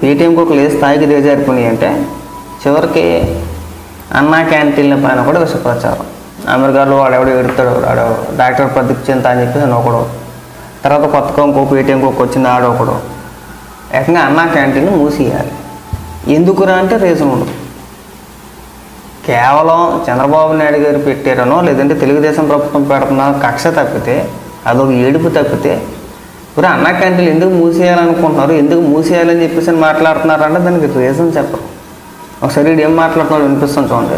Paytm కుక్కలు ఏ స్థాయికి దిగజారిపోయినాయి అంటే చివరికి అన్నా క్యాంటీన్ల పైన కూడా విష ప్రచారం అమెరికాలో వాడెవడో ఎడుతాడు వాడు డాక్టర్ ప్రదీప్ చింత అని చెప్పేసి అని ఒకడు తర్వాత కొత్తగా ఇంకో పేటీఎం కుక్క వచ్చింది ఆడ ఒకడు ఏకంగా అన్నా క్యాంటీన్ మూసేయాలి ఎందుకురా అంటే రీజన్ ఉండదు కేవలం చంద్రబాబు నాయుడు గారు పెట్టారనో లేదంటే తెలుగుదేశం ప్రభుత్వం పెడుతున్న కక్ష తప్పితే అదొక ఏడుపు తప్పితే ఇప్పుడు అన్నా క్యాంటీన్లు ఎందుకు మూసేయాలనుకుంటున్నారు ఎందుకు మూసేయాలని చెప్పేసి అని మాట్లాడుతున్నారు అంటే దానికి రీజన్ చెప్పరు ఒకసారి వీడు ఏం మాట్లాడుతున్నాడు వినిపిస్తాం చూడండి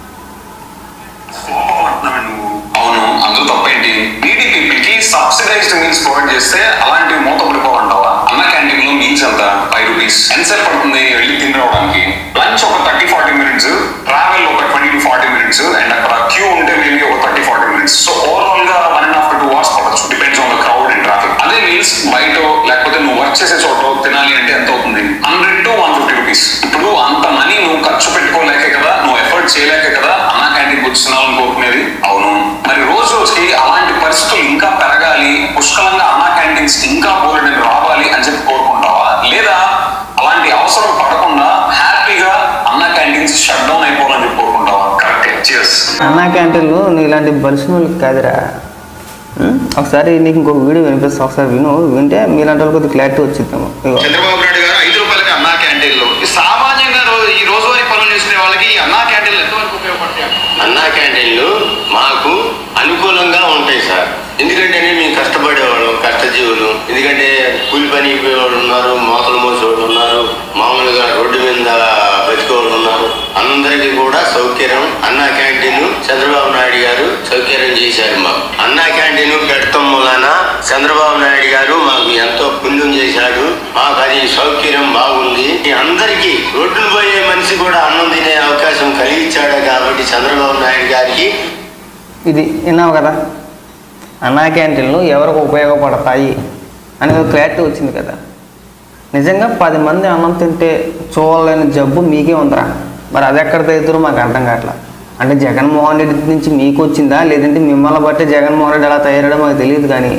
కోపపడుతున్నావు నువ్వు అవును అందులో తప్పేంటి నీటి పీపుల్ కి సబ్సిడైజ్డ్ మీల్స్ ప్రొవైడ్ చేస్తే అలాంటివి మూత పడిపోవంటావా అన్న క్యాంటీన్ లో మీల్స్ ఎంత ఫైవ్ రూపీస్ ఎంతసేపు పడుతుంది వెళ్ళి తిని రావడానికి లంచ్ ఒక థర్టీ ఫార్టీ మినిట్స్ ట్రావెల్ ఒక twenty to forty minutes and అక్కడ క్యూ ఉంటే మేబీ ఒక thirty forty minutes so overall గా one and half to two hours పడచ్చు depends on the crowd and traffic అదే మీల్స్ బయట లేకపోతే నువ్వు వర్క్ చేసే చోట తినాలి అంటే ఎంత అవుతుంది hundred to one fifty rupees ఇప్పుడు అంత మనీ నువ్వు ఖర్చు పెట్టుకోలేకే కదా నువ్వు ఎఫర్ట్ చేయలేకే కదా అన్నా క్యాంటీన్ వచ్చినావు కోరుకునేది అవును మరి రోజు రోజుకి అలాంటి పరిస్థితులు ఇంకా పెరగాలి పుష్కలంగా అన్నా క్యాంటీన్స్ ఇంకా బోర్డు రావాలి అని చెప్పి కోరుకుంటావా లేదా అలాంటి అవసరం పడకుండా హ్యాపీగా అన్నా క్యాంటీన్స్ షట్ డౌన్ అయిపోవాలని చెప్పి కోరుకుంటావా కరెక్టే చేస్ అన్నా క్యాంటీన్లు నువ్వు ఇలాంటి బలిసిన కాదురా ఉం? ఒకసారి నీకు ఇంకొక వీడియో వినిపిస్తా ఒకసారి విను వింటే మీలాంటి వాళ్ళకి కొద్దిగా క్లారిటీ వచ్చిద్దాము ఇగో చంద్రబాబు నాయుడు గారు ఐదు రూపాయలకి అన్నా క్యాంటీన్లో ఈ సామాన్యంగా రో- ఈ రోజువారీ పనులు చేసుకునే వాళ్ళకి ఈ అన్నా క్యాంటీన్లు ఎంతవరకు ఉపయోగపడతాయి అన్నా క్యాంటీన్లు మాకు అనుకూలంగా ఉంటాయి సార్ ఎందుకంటే మేము కష్టపడేవాళ్ళం కష్టజీవులు ఎందుకంటే కూలి పని వాళ్ళు ఉన్నారు మోతలు మోసేవాళ్ళు ఉన్నారు మామూలుగా రోడ్డు మీద బతికేవాళ్ళు ఉన్నారు అందరికీ కూడా సౌకర్యం అన్నా క్యాంటీన్ చంద్రబాబు నాయుడు గారు సౌకర్యం చేశారు మాకు అన్నా క్యాంటీన్ పెడతాం మూలాన చంద్రబాబు నాయుడు గారు మాకు ఎంతో పుణ్యం చేశాడు మాకు అది సౌకర్యం బాగుంది ఈ అందరికీ రోడ్డును పోయే మనిషి కూడా అన్నం తినే అవకాశం కలిగించాడు కాబట్టి చంద్రబాబు నాయుడు గారికి ఇది విన్నావు కదా అన్నా క్యాంటీన్లు ఎవరికి ఉపయోగపడతాయి అనేది ఒక క్లారిటీ వచ్చింది కదా నిజంగా పది మంది అన్నం తింటే చూడలేని జబ్బు మీకే ఉందిరా మరి అది ఎక్కడ తెగుతారో మాకు అర్థం కావట్లా అంటే జగన్మోహన్ రెడ్డి నుంచి మీకు వచ్చిందా లేదంటే మిమ్మల్ని బట్టి జగన్మోహన్ రెడ్డి ఎలా తయారడో మాకు తెలియదు కానీ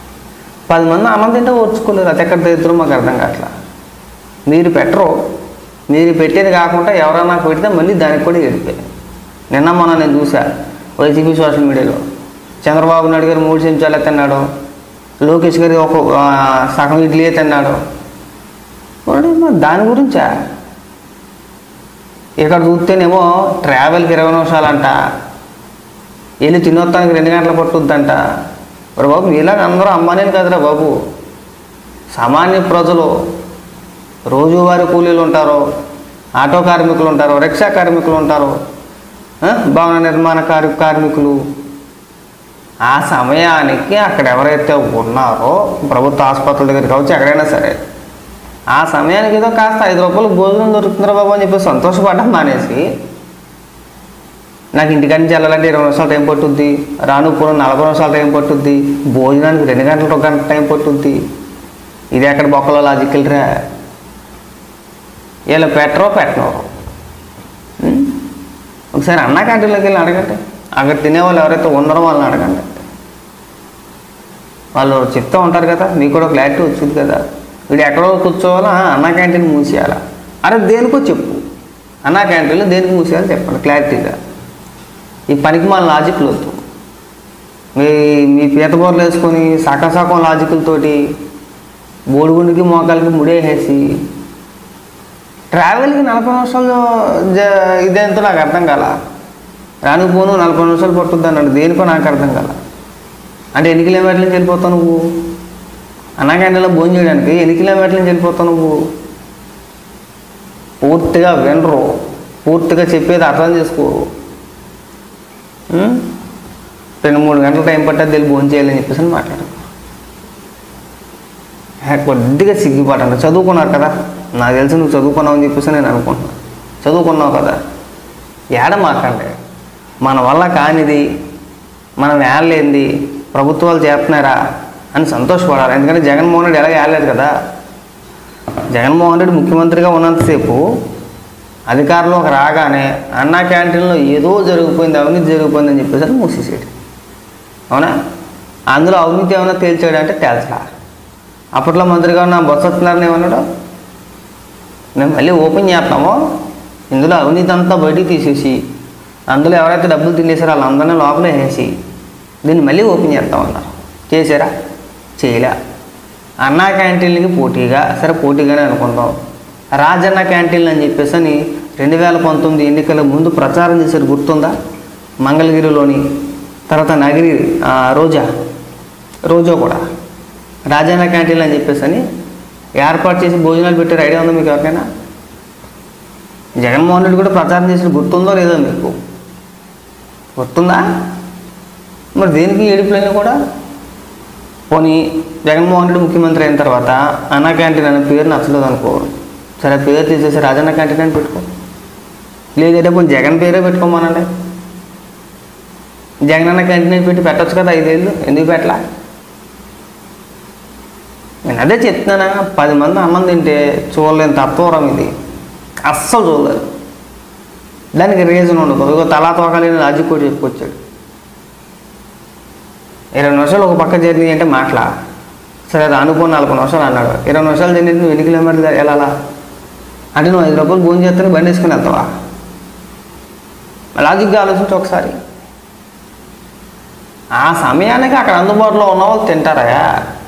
పది మంది అన్నం తింటే ఓర్చుకోలేరు అది ఎక్కడ తెగుతారో మాకు అర్థం కావట్లా మీరు పెట్టరు మీరు పెట్టేది కాకుండా ఎవరైనా పెడితే మళ్ళీ దానికి కూడా ఏడిపోయారు నిన్న మొన్న నేను చూసా వైసీపీ సోషల్ మీడియాలో చంద్రబాబు నాయుడు గారు మూడు చెంచాలు తిన్నాడు లోకేష్ గారి ఒక ఆ, సగం ఇడ్లీ తిన్నాడు మరి మరి దాని గురించా ఇక్కడ చూస్తేనేమో ట్రావెల్కి ఇరవై నిమిషాలంట వెళ్ళి తినొత్తానికి రెండు గంటలు పట్టుద్దంట మరి బాబు మీలాగా అందరూ అమ్మానేలు కదరా బాబు సామాన్య ప్రజలు రోజువారీ కూలీలు ఉంటారు ఆటో కార్మికులు ఉంటారు రిక్షా కార్మికులు ఉంటారు ఆ, భవన నిర్మాణ కార్మి కార్మికులు ఆ సమయానికి అక్కడ ఎవరైతే ఉన్నారో ప్రభుత్వ ఆసుపత్రుల దగ్గర కావచ్చు ఎక్కడైనా సరే ఆ సమయానికి ఏదో కాస్త ఐదు రూపాయలు భోజనం దొరుకుతుందిరా బాబు అని చెప్పి సంతోషపడ్డం మానేసి నాకు ఇంటికాడి నుంచి వెళ్ళాలంటే ఇరవై నిమిషాలు టైం పట్టుద్ది రాను పూర్వం నలభై నిమిషాలు టైం పట్టుద్ది భోజనానికి రెండు గంటలు ఒక గంట టైం పట్టుద్ది ఇది ఎక్కడ బొక్కలో లాజికల్ రా వీళ్ళు పెట్టరో పెట్టనరు ఉం? ఒకసారి అన్నా క్యాంటీన్లోకి వెళ్ళి అడగండి అక్కడ తినేవాళ్ళు ఎవరైతే ఉన్నారో వాళ్ళని అడగండి వాళ్ళు చెప్తూ ఉంటారు కదా మీకు కూడా క్లారిటీ వచ్చింది కదా వీడు ఎక్కడో కూర్చోవాలా ఆ, అన్నా క్యాంటీన్ మూసేయాలా అరే దేనికో చెప్పు అన్నా క్యాంటీన్లో దేనికి మూసేయాలో చెప్పండి క్లారిటీగా ఈ పనికి మన లాజిక్లు వద్దు మీ మీ పీత బోర్లు వేసుకొని సగం సగం లాజికులతోటి బోడిగుండికి మోకాలకి ముడేసేసి ట్రావెల్కి నలభై నిమిషాలు జ- ఇదేంతో నాకు అర్థం కాల రాను పోను నలభై నిమిషాలు పట్టుద్ది అన్నాడు దేనికో నాకు అర్థం కాల అంటే ఎన్ని కిలోమీటర్ల నుంచి వెళ్ళిపోతావు నువ్వు అన్నా క్యాంటీన్లో భోజనం చేయడానికి ఎన్ని కిలోమీటర్ల నుంచి వెళ్ళిపోతావు నువ్వు పూర్తిగా వినరు పూర్తిగా చెప్పేది అర్థం చేసుకోరు ఉం? రెండు మూడు గంటల టైం పట్టేది వెళ్ళి భోజనం చేయాలని చెప్పేసి అని మాట్లాడారు హే, కొద్దిగా సిగ్గుపడండి చదువుకున్నారు కదా నాకు తెలిసి నువ్వు చదువుకున్నావు అని చెప్పేసి నేను అనుకుంటున్నాను చదువుకున్నావు కదా ఏడ మాకండి మన వల్ల కానిది మనం ఏడలేంది ప్రభుత్వాలు చేస్తున్నారా అని సంతోషపడాలి ఎందుకంటే జగన్మోహన్ రెడ్డి ఎలాగ ఏడలేదు కదా జగన్మోహన్ రెడ్డి ముఖ్యమంత్రిగా ఉన్నంతసేపు అధికారంలోకి రాగానే అన్నా క్యాంటీన్లో ఏదో జరిగిపోయింది అవినీతి జరిగిపోయింది అని చెప్పేసి అని మూసేసాడు అవునా అందులో అవినీతి ఏమైనా తేల్చాడు అంటే తేల్చలా అప్పట్లో మంత్రిగా ఉన్న బొత్స సత్యనారాయణ ఏమన్నాడు మేము మళ్ళీ ఓపెన్ చేస్తామో ఇందులో అవినీతి అంతా బయటికి తీసేసి అందులో ఎవరైతే డబ్బులు తినేసారో వాళ్ళందరినీ లోపల వేసేసి దీన్ని మళ్ళీ ఓపెన్ చేస్తామన్నారు చేశారా చేయలే అన్నా క్యాంటీన్లకి పోటీగా సరే పోటీగానే అనుకుందాం రాజన్న క్యాంటీన్లు అని చెప్పేసి అని రెండు వేల పంతొమ్మిది ఎన్నికల ముందు ప్రచారం చేశారు గుర్తుందా మంగళగిరిలోని తర్వాత నగిరి ఆ, రోజా రోజా కూడా రాజన్న క్యాంటీన్లు అని చెప్పేసి అని ఏర్పాటు చేసి భోజనాలు పెట్టారు ఐడియా ఉందా మీకు ఎవరికైనా జగన్మోహన్ రెడ్డి కూడా ప్రచారం చేసిన గుర్తుందో లేదో మీకు గుర్తుందా మరి దేనికి ఏడుపులన్నీ కూడా పోనీ జగన్మోహన్ రెడ్డి ముఖ్యమంత్రి అయిన తర్వాత అన్నా క్యాంటీన్ అనే పేరు నచ్చలేదు అనుకో సరే పేరు తీసేసి రాజన్న క్యాంటీన్ అని పెట్టుకో లేదంటే పోనీ జగన్ పేరే పెట్టుకోమనండి జగన్ అన్న క్యాంటీన్ అని పెట్టి పెట్టొచ్చు కదా ఐదేళ్ళు ఎందుకు పెట్టలా నేను అదే చెప్తున్నానా పది మంది అన్నం తింటే చూడలేని తత్వరం ఇది అస్సలు చూడలేదు దానికి రీజన్ ఉండదు ఇదిగో తలా తోకలేని లాజిక్ కూడా చెప్పుకొచ్చాడు ఇరవై నిమిషాలు ఒక పక్క జర్నీ అంటే మాటలా సరే అది అనుకుని నలభై నిమిషాలు అన్నాడు ఇరవై నిమిషాలు జర్నీ నువ్వు ఎన్ని కిలోమీటర్లు వెళ్ళాలా అంటే నువ్వు ఐదు రూపాయలు భోజనం చేస్తే బండి వేసుకుని వెళ్తావా లాజిక్గా ఆలోచించి ఒకసారి ఆ సమయానికి అక్కడ అందుబాటులో ఉన్న వాళ్ళు తింటారా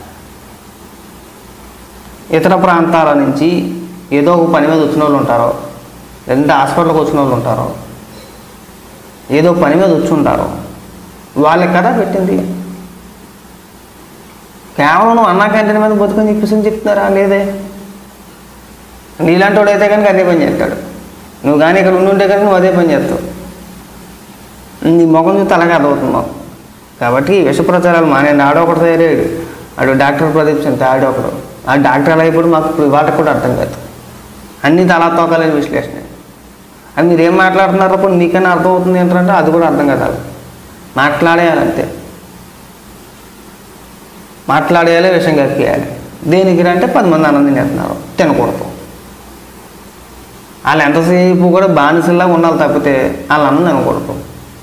ఇతర ప్రాంతాల నుంచి ఏదో ఒక పని మీద వచ్చిన వాళ్ళు ఉంటారో లేదంటే హాస్పిటల్కి వచ్చిన వాళ్ళు ఉంటారో ఏదో పని మీద వచ్చి ఉంటారో వాళ్ళకి కదా పెట్టింది కేవలం నువ్వు అన్నా క్యాంటీన్ మీద బతుకని చెప్పేసి అని చెప్తున్నారా లేదే నీలాంటి వాడు అయితే కనుక అదే పని చేస్తాడు నువ్వు కానీ ఇక్కడ ఉండి ఉంటే కనుక నువ్వు అదే పని చేస్తావు నీ ముఖం చూస్తే అలాగే అర్థమవుతున్నావు కాబట్టి ఈ విష ప్రచారాలు మానేయండి ఆడో ఒకటి తయారయ్యాడు ఆడు డాక్టర్ ప్రదీప్ చింత ఆడో ఒకడు ఆ డాక్టర్ అలా ఇప్పుడు మాకు ఇప్పుడు వాళ్ళకి కూడా అర్థం కాదు అన్నీ తలా తోకాలని విశ్లేషణ అది మీరు ఏం మాట్లాడుతున్నారో పోనీ మీకైనా అర్థం అవుతుంది ఏంటంటే అది కూడా అర్థం కాదు మాట్లాడేయాలి అంతే మాట్లాడేయాలి విషయం కక్కేయాలి దేనికి అంటే పది మంది ఆనందం చేస్తున్నారు తినకూడదు వాళ్ళు ఎంతసేపు కూడా బానిసల్లా ఉండాలి తప్పితే వాళ్ళు అన్నం తినకూడదు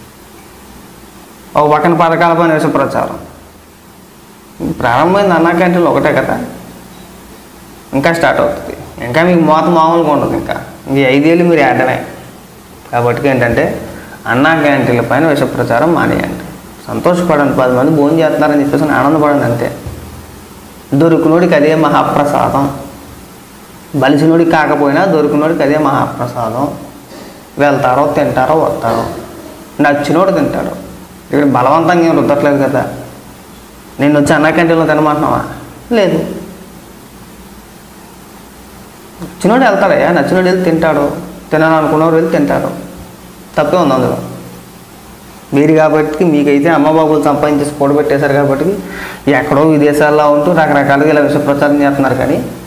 ఒక పక్కన పథకాల పైన విష ప్రచారం ప్రారంభమైంది అన్నా క్యాంటీన్లు ఒకటే కదా ఇంకా స్టార్ట్ అవుతుంది ఇంకా మీకు మోత మామూలుగా ఉండదు ఇంకా ఈ ఐదేళ్ళు మీరు ఆడమే కాబట్టి ఏంటంటే అన్నా క్యాంటీన్ల పైన విష ప్రచారం మానేయండి సంతోషపడండి పది మంది భోజనం చేస్తున్నారని చెప్పేసి ఆనందపడండి అంతే దొరికినోడికి అదే మహాప్రసాదం బలిసినోడికి కాకపోయినా దొరికినోడికి అదే మహాప్రసాదం వెళ్తారో తింటారో వస్తారో నచ్చినోడు తింటాడు ఇక్కడ బలవంతంగా ఏం రుద్దట్లేదు కదా నేను వచ్చి అన్న క్యాంటీన్లో తినమంటున్నావా లేదు నచ్చినోడు వెళ్తాడయ్యా నచ్చినోడు వెళ్ళి తింటాడు తినాలనుకున్నవాడు వెళ్ళి తింటాడు తప్పే ఉంది అందులో మీరు కాబట్టి మీకైతే అమ్మ బాబులు సంపాదించేసి కూడబెట్టేశారు కాబట్టి ఎక్కడో విదేశాల్లో ఉంటూ రకరకాలుగా ఇలా విష ప్రచారం చేస్తున్నారు కానీ